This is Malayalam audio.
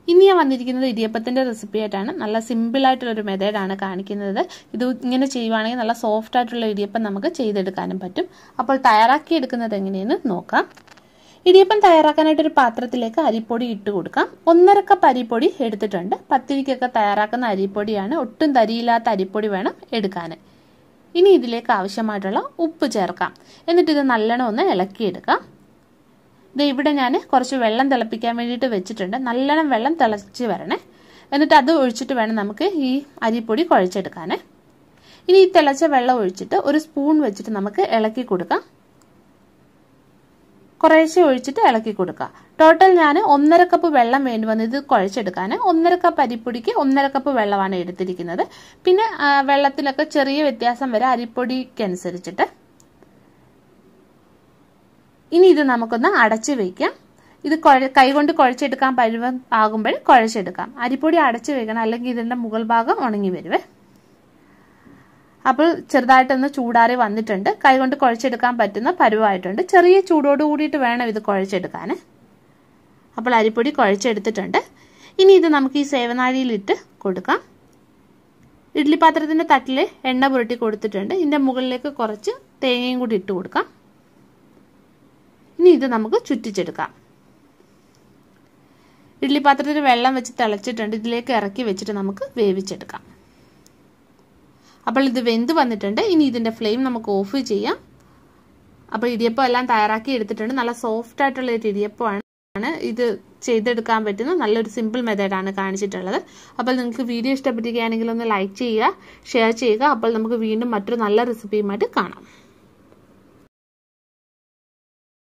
ഇനി ഞാൻ വന്നിരിക്കുന്നത് ഇടിയപ്പത്തിൻ്റെ റെസിപ്പി ആയിട്ടാണ് നല്ല സിമ്പിളായിട്ടുള്ളൊരു മെത്തേഡാണ് കാണിക്കുന്നത് ഇത് ഇങ്ങനെ ചെയ്യുവാണെങ്കിൽ നല്ല സോഫ്റ്റ് ആയിട്ടുള്ള ഇടിയപ്പം നമുക്ക് ചെയ്തെടുക്കാനും പറ്റും അപ്പോൾ തയ്യാറാക്കി എടുക്കുന്നത് എങ്ങനെയെന്ന് നോക്കാം ഇടിയപ്പം തയ്യാറാക്കാനായിട്ട് ഒരു പാത്രത്തിലേക്ക് അരിപ്പൊടി ഇട്ട് കൊടുക്കാം ഒന്നര കപ്പ് അരിപ്പൊടി എടുത്തിട്ടുണ്ട് പത്തിരിക്കൊക്കെ തയ്യാറാക്കുന്ന അരിപ്പൊടിയാണ് ഒട്ടും തരിയില്ലാത്ത അരിപ്പൊടി വേണം എടുക്കാൻ ഇനി ഇതിലേക്ക് ആവശ്യമായിട്ടുള്ള ഉപ്പ് ചേർക്കാം എന്നിട്ട് ഇത് നല്ലോണം ഒന്ന് ഇളക്കിയെടുക്കാം ഇത് ഇവിടെ ഞാൻ കുറച്ച് വെള്ളം തിളപ്പിക്കാൻ വേണ്ടിയിട്ട് വെച്ചിട്ടുണ്ട് നല്ലോണം വെള്ളം തിളച്ച് വരണേ എന്നിട്ട് അത് ഒഴിച്ചിട്ട് വേണം നമുക്ക് ഈ അരിപ്പൊടി കുഴച്ചെടുക്കാനേ ഇനി ഈ തിളച്ച വെള്ളം ഒഴിച്ചിട്ട് ഒരു സ്പൂൺ വെച്ചിട്ട് നമുക്ക് ഇളക്കി കൊടുക്കാം കുറേശ്ശെ ഒഴിച്ചിട്ട് ഇളക്കി കൊടുക്കുക ടോട്ടൽ ഞാൻ ഒന്നര കപ്പ് വെള്ളം വേണ്ടി വന്നു ഇത് കുഴച്ചെടുക്കാൻ ഒന്നര കപ്പ് അരിപ്പൊടിക്ക് ഒന്നര കപ്പ് വെള്ളമാണ് എടുത്തിരിക്കുന്നത് പിന്നെ വെള്ളത്തിലൊക്കെ ചെറിയ വ്യത്യാസം വരെ അരിപ്പൊടിക്കനുസരിച്ചിട്ട് ഇനി ഇത് നമുക്കൊന്ന് അടച്ചു വയ്ക്കാം ഇത് കുഴ കൈകൊണ്ട് കുഴച്ചെടുക്കാൻ പരുവം ആകുമ്പോൾ കുഴച്ചെടുക്കാം അരിപ്പൊടി അടച്ചു വെക്കണം അല്ലെങ്കിൽ ഇതിന്റെ മുകൾ ഭാഗം ഉണങ്ങി വരുവേ അപ്പോൾ ചെറുതായിട്ടൊന്ന് ചൂടാറി വന്നിട്ടുണ്ട് കൈകൊണ്ട് കുഴച്ചെടുക്കാൻ പറ്റുന്ന പരുവായിട്ടുണ്ട് ചെറിയ ചൂടോട് കൂടിയിട്ട് വേണം ഇത് കുഴച്ചെടുക്കാൻ അപ്പോൾ അരിപ്പൊടി കുഴച്ചെടുത്തിട്ടുണ്ട് ഇനി ഇത് നമുക്ക് ഈ സേവനാഴിയിലിട്ട് കൊടുക്കാം ഇഡ്ഡലി പാത്രത്തിന്റെ തട്ടിൽ എണ്ണ പുരട്ടി കൊടുത്തിട്ടുണ്ട് ഇതിന്റെ മുകളിലേക്ക് കുറച്ച് തേങ്ങയും കൂടി ഇട്ട് കൊടുക്കാം ഇനി ഇത് നമുക്ക് ചുറ്റിച്ചെടുക്കാം ഇഡ്ഡലി പാത്രത്തിൽ വെള്ളം വെച്ച് തിളച്ചിട്ടുണ്ട് ഇതിലേക്ക് ഇറക്കി വെച്ചിട്ട് നമുക്ക് വേവിച്ചെടുക്കാം അപ്പോൾ ഇത് വെന്ത് വന്നിട്ടുണ്ട് ഇനി ഇതിൻ്റെ ഫ്ലെയിം നമുക്ക് ഓഫ് ചെയ്യാം അപ്പോൾ ഇടിയപ്പം എല്ലാം തയ്യാറാക്കി എടുത്തിട്ടുണ്ട് നല്ല സോഫ്റ്റ് ആയിട്ടുള്ള ഒരു ഇടിയപ്പമാണ് ഇത് ചെയ്തെടുക്കാൻ പറ്റുന്ന നല്ലൊരു സിമ്പിൾ മെത്തേഡാണ് കാണിച്ചിട്ടുള്ളത് അപ്പോൾ നിങ്ങൾക്ക് വീഡിയോ ഇഷ്ടപ്പെട്ടിരിക്കുകയാണെങ്കിൽ ഒന്ന് ലൈക്ക് ചെയ്യുക ഷെയർ ചെയ്യുക അപ്പോൾ നമുക്ക് വീണ്ടും മറ്റൊരു നല്ല റെസിപ്പിയുമായിട്ട് കാണാം